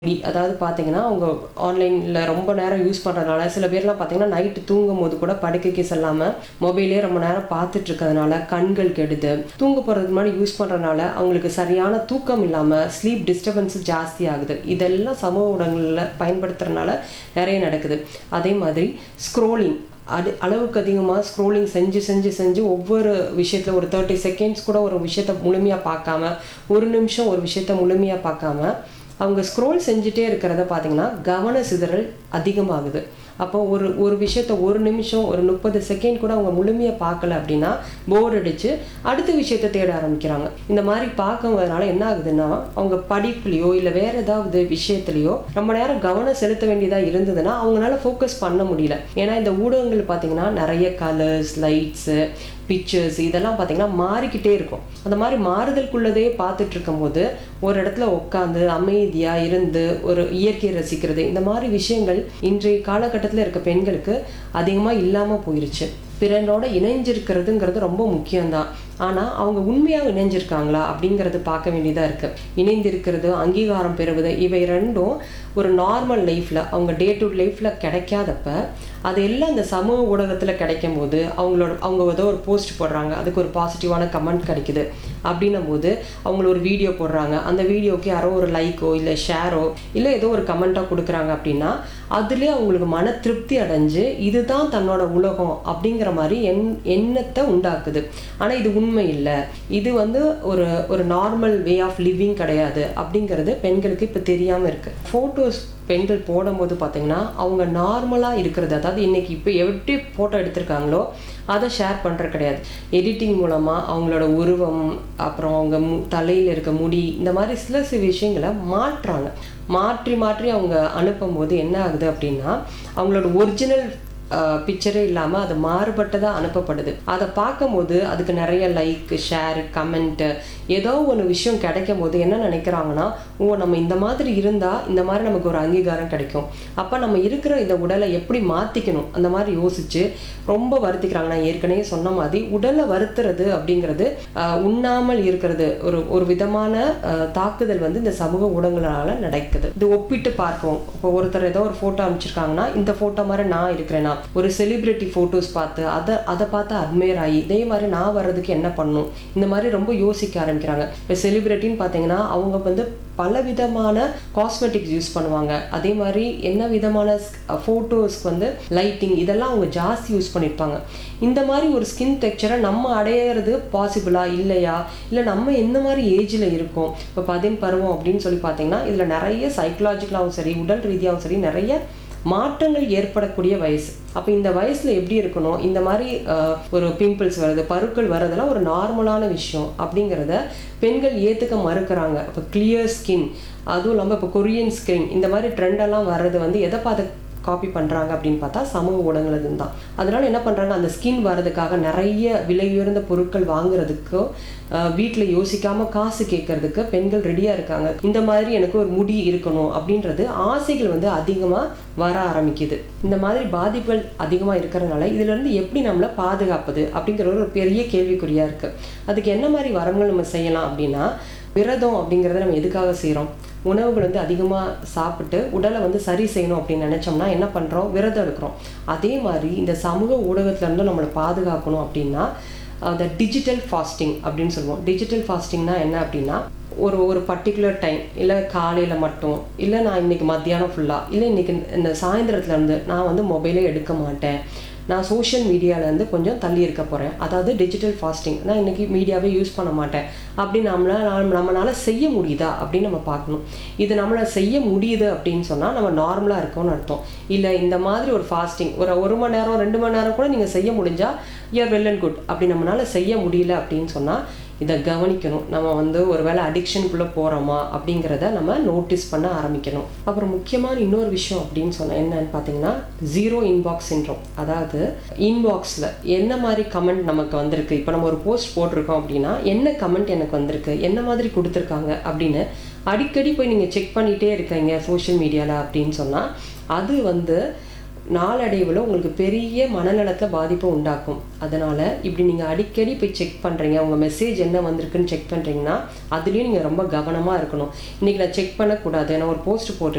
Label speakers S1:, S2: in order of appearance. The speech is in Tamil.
S1: முடி அதாவது பார்த்தீங்கன்னா அவங்க ஆன்லைனில் ரொம்ப நேரம் யூஸ் பண்ணுறதுனால சில பேர்லாம் பார்த்தீங்கன்னா நைட்டு தூங்கும் போது கூட படுக்கைக்கு செல்லாமல் மொபைலே ரொம்ப நேரம் பார்த்துட்டு இருக்கிறதுனால கண்கள் கெடுது தூங்க போகிறதுக்கு முன்னாடி யூஸ் பண்ணுறதுனால அவங்களுக்கு சரியான தூக்கம் இல்லாமல் ஸ்லீப் டிஸ்டர்பன்ஸ் ஜாஸ்தி ஆகுது இதெல்லாம் சமூக ஊடகங்களில் பயன்படுத்துறதுனால நிறைய நடக்குது அதே மாதிரி ஸ்க்ரோலிங் அது அளவுக்கு அதிகமாக ஸ்க்ரோலிங் செஞ்சு செஞ்சு செஞ்சு ஒவ்வொரு விஷயத்தில் ஒரு தேர்ட்டி செகண்ட்ஸ் கூட ஒரு விஷயத்த முழுமையாக பார்க்காம ஒரு நிமிஷம் ஒரு விஷயத்த முழுமையாக பார்க்காம அவங்க ஸ்க்ரோல் செஞ்சுட்டே இருக்கிறத பார்த்தீங்கன்னா கவன சிதறல் அதிகமாகுது அப்போ ஒரு ஒரு விஷயத்த ஒரு நிமிஷம் ஒரு முப்பது செகண்ட் கூட அவங்க முழுமையாக பார்க்கல அப்படின்னா போர் அடிச்சு அடுத்த விஷயத்த தேட ஆரம்பிக்கிறாங்க இந்த மாதிரி பார்க்கறதுனால என்ன ஆகுதுன்னா அவங்க படிப்புலையோ இல்லை வேற ஏதாவது விஷயத்துலையோ ரொம்ப நேரம் கவனம் செலுத்த வேண்டியதாக இருந்ததுன்னா அவங்களால ஃபோக்கஸ் பண்ண முடியல ஏன்னா இந்த ஊடகங்கள் பார்த்தீங்கன்னா நிறைய கலர்ஸ் லைட்ஸு பிக்சர்ஸ் இதெல்லாம் பார்த்தீங்கன்னா மாறிக்கிட்டே இருக்கும் அந்த மாதிரி மாறுதலுக்குள்ளதே பார்த்துட்டு இருக்கும்போது ஒரு இடத்துல உட்காந்து அமைதியாக இருந்து ஒரு இயற்கையை ரசிக்கிறது இந்த மாதிரி விஷயங்கள் இன்றைய காலகட்டத்தில் இருக்க பெண்களுக்கு அதிகமாக இல்லாமல் போயிருச்சு பிறனோட இணைஞ்சிருக்கிறதுங்கிறது ரொம்ப முக்கியம்தான் ஆனால் அவங்க உண்மையாக இணைஞ்சிருக்காங்களா அப்படிங்கிறது பார்க்க வேண்டியதாக இருக்குது இணைந்திருக்கிறது அங்கீகாரம் பெறுவது இவை ரெண்டும் ஒரு நார்மல் லைஃப்பில் அவங்க டே டு லைஃப்பில் கிடைக்காதப்ப அது எல்லாம் இந்த சமூக ஊடகத்தில் கிடைக்கும் போது அவங்களோட அவங்க ஏதோ ஒரு போஸ்ட் போடுறாங்க அதுக்கு ஒரு பாசிட்டிவான கமெண்ட் கிடைக்குது அப்படின்னும் போது அவங்கள ஒரு வீடியோ போடுறாங்க அந்த வீடியோக்கு யாரோ ஒரு லைக்கோ இல்லை ஷேரோ இல்லை ஏதோ ஒரு கமெண்ட்டாக கொடுக்குறாங்க அப்படின்னா அதுலேயே அவங்களுக்கு மன திருப்தி அடைஞ்சு இதுதான் தன்னோட உலகம் அப்படிங்கிற மாதிரி எண் எண்ணத்தை உண்டாக்குது ஆனால் இது உண்மை இல்லை இது வந்து ஒரு ஒரு நார்மல் வே ஆஃப் லிவிங் கிடையாது அப்படிங்கிறது பெண்களுக்கு இப்போ தெரியாமல் இருக்குது ஃபோட்டோஸ் பெண்கள் போடும்போது பார்த்தீங்கன்னா அவங்க நார்மலாக இருக்கிறது அதாவது இன்னைக்கு இப்போ எப்படி ஃபோட்டோ எடுத்திருக்காங்களோ அதை ஷேர் பண்ணுறது கிடையாது எடிட்டிங் மூலமாக அவங்களோட உருவம் அப்புறம் அவங்க மு தலையில் இருக்க முடி இந்த மாதிரி சில சில விஷயங்களை மாற்றுறாங்க மாற்றி மாற்றி அவங்க அனுப்பும்போது என்ன ஆகுது அப்படின்னா அவங்களோட ஒரிஜினல் பிக்சரே இல்லாமல் அது மாறுபட்டதாக அனுப்பப்படுது அதை பார்க்கும்போது அதுக்கு நிறைய லைக் ஷேர் கமெண்ட்டு ஏதோ ஒன்று விஷயம் கிடைக்கும் போது என்ன நினைக்கிறாங்கன்னா ஓ நம்ம இந்த மாதிரி இருந்தால் இந்த மாதிரி நமக்கு ஒரு அங்கீகாரம் கிடைக்கும் அப்போ நம்ம இருக்கிற இந்த உடலை எப்படி மாற்றிக்கணும் அந்த மாதிரி யோசிச்சு ரொம்ப வருத்திக்கிறாங்க நான் ஏற்கனவே சொன்ன மாதிரி உடலை வருத்துறது அப்படிங்கிறது உண்ணாமல் இருக்கிறது ஒரு ஒரு விதமான தாக்குதல் வந்து இந்த சமூக ஊடகங்களால் நடக்குது இது ஒப்பிட்டு பார்ப்போம் இப்போ ஒருத்தர் ஏதோ ஒரு ஃபோட்டோ அனுப்பிச்சிருக்காங்கன்னா இந்த ஃபோட்டோ மாதிரி நான் இருக்கிறேன்னா ஒரு செலிப்ரிட்டி ஃபோட்டோஸ் பார்த்து அதை அதை பார்த்து அட்மையர் ஆகி இதே மாதிரி நான் வர்றதுக்கு என்ன பண்ணும் இந்த மாதிரி ரொம்ப யோசிக்க ஆரம்பிக்கிறாங்க இப்போ செலிப்ரிட்டின்னு பார்த்தீங்கன்னா அவங்க வந்து பல விதமான காஸ்மெட்டிக்ஸ் யூஸ் பண்ணுவாங்க அதே மாதிரி என்ன விதமான ஃபோட்டோஸ்க்கு வந்து லைட்டிங் இதெல்லாம் அவங்க ஜாஸ்தி யூஸ் பண்ணியிருப்பாங்க இந்த மாதிரி ஒரு ஸ்கின் டெக்ஸ்சரை நம்ம அடையிறது பாசிபிளா இல்லையா இல்லை நம்ம எந்த மாதிரி ஏஜில் இருக்கோம் இப்போ பதின் பருவம் அப்படின்னு சொல்லி பார்த்தீங்கன்னா இதில் நிறைய சைக்கலாஜிக்கலாகவும் சரி உடல் ரீதியாகவும் சரி நிறைய மாற்றங்கள் ஏற்படக்கூடிய வயசு அப்போ இந்த வயசில் எப்படி இருக்கணும் இந்த மாதிரி ஒரு பிம்பிள்ஸ் வருது பருக்கள் வரதெல்லாம் ஒரு நார்மலான விஷயம் அப்படிங்கிறத பெண்கள் ஏற்றுக்க மறுக்கிறாங்க இப்போ கிளியர் ஸ்கின் அதுவும் இல்லாமல் இப்போ கொரியன் ஸ்கின் இந்த மாதிரி ட்ரெண்டெல்லாம் வர்றது வந்து எதை பார்த்து காப்பி பண்ணுறாங்க அப்படின்னு பார்த்தா சமூக ஊடகங்கள் தான் அதனால என்ன பண்ணுறாங்க அந்த ஸ்கின் வர்றதுக்காக நிறைய விலை உயர்ந்த பொருட்கள் வாங்குறதுக்கோ வீட்டில் யோசிக்காமல் காசு கேட்கறதுக்கு பெண்கள் ரெடியாக இருக்காங்க இந்த மாதிரி எனக்கு ஒரு முடி இருக்கணும் அப்படின்றது ஆசைகள் வந்து அதிகமாக வர ஆரம்பிக்குது இந்த மாதிரி பாதிப்புகள் அதிகமாக இருக்கிறதுனால இதுலேருந்து எப்படி நம்மளை பாதுகாப்பது அப்படிங்கிற ஒரு பெரிய கேள்விக்குறியாக இருக்குது அதுக்கு என்ன மாதிரி வரங்கள் நம்ம செய்யலாம் அப்படின்னா விரதம் அப்படிங்கிறத நம்ம எதுக்காக செய்கிறோம் உணவுகள் வந்து அதிகமாக சாப்பிட்டு உடலை வந்து சரி செய்யணும் அப்படின்னு நினச்சோம்னா என்ன பண்ணுறோம் விரதம் எடுக்கிறோம் அதே மாதிரி இந்த சமூக ஊடகத்துலேருந்து நம்மளை பாதுகாக்கணும் அப்படின்னா அந்த டிஜிட்டல் ஃபாஸ்டிங் அப்படின்னு சொல்லுவோம் டிஜிட்டல் ஃபாஸ்டிங்னா என்ன அப்படின்னா ஒரு ஒரு பர்டிகுலர் டைம் இல்லை காலையில் மட்டும் இல்லை நான் இன்றைக்கி மத்தியானம் ஃபுல்லாக இல்லை இன்றைக்கி இந்த சாயந்தரத்துலேருந்து நான் வந்து மொபைலே எடுக்க மாட்டேன் நான் சோஷியல் மீடியாவிலேருந்து கொஞ்சம் தள்ளி இருக்க போகிறேன் அதாவது டிஜிட்டல் ஃபாஸ்டிங் நான் இன்றைக்கி மீடியாவே யூஸ் பண்ண மாட்டேன் அப்படி நம்மளால் நம்மளால் செய்ய முடியுதா அப்படின்னு நம்ம பார்க்கணும் இது நம்மளை செய்ய முடியுது அப்படின்னு சொன்னால் நம்ம நார்மலாக இருக்கோம்னு அர்த்தம் இல்லை இந்த மாதிரி ஒரு ஃபாஸ்டிங் ஒரு ஒரு மணி நேரம் ரெண்டு மணி நேரம் கூட நீங்கள் செய்ய முடிஞ்சால் யூஆர் வெல் அண்ட் குட் அப்படி நம்மளால் செய்ய முடியல அப்படின்னு சொன்னால் இதை கவனிக்கணும் நம்ம வந்து ஒரு வேளை அடிக்ஷனுக்குள்ளே போகிறோமா அப்படிங்கிறத நம்ம நோட்டீஸ் பண்ண ஆரம்பிக்கணும் அப்புறம் முக்கியமான இன்னொரு விஷயம் அப்படின்னு சொன்னால் என்னன்னு பார்த்தீங்கன்னா ஜீரோ இன்பாக்ஸ் சின்ரோம் அதாவது இன்பாக்ஸில் என்ன மாதிரி கமெண்ட் நமக்கு வந்திருக்கு இப்போ நம்ம ஒரு போஸ்ட் போட்டிருக்கோம் அப்படின்னா என்ன கமெண்ட் எனக்கு வந்திருக்கு என்ன மாதிரி கொடுத்துருக்காங்க அப்படின்னு அடிக்கடி போய் நீங்கள் செக் பண்ணிகிட்டே இருக்கீங்க சோஷியல் மீடியாவில் அப்படின்னு சொன்னால் அது வந்து நாளடைவில் உங்களுக்கு பெரிய மனநலத்தில் பாதிப்பை உண்டாக்கும் அதனால் இப்படி நீங்கள் அடிக்கடி போய் செக் பண்ணுறீங்க உங்கள் மெசேஜ் என்ன வந்திருக்குன்னு செக் பண்ணுறீங்கன்னா அதுலேயும் நீங்கள் ரொம்ப கவனமாக இருக்கணும் இன்றைக்கி நான் செக் பண்ணக்கூடாது நான் ஒரு போஸ்ட் போட்டு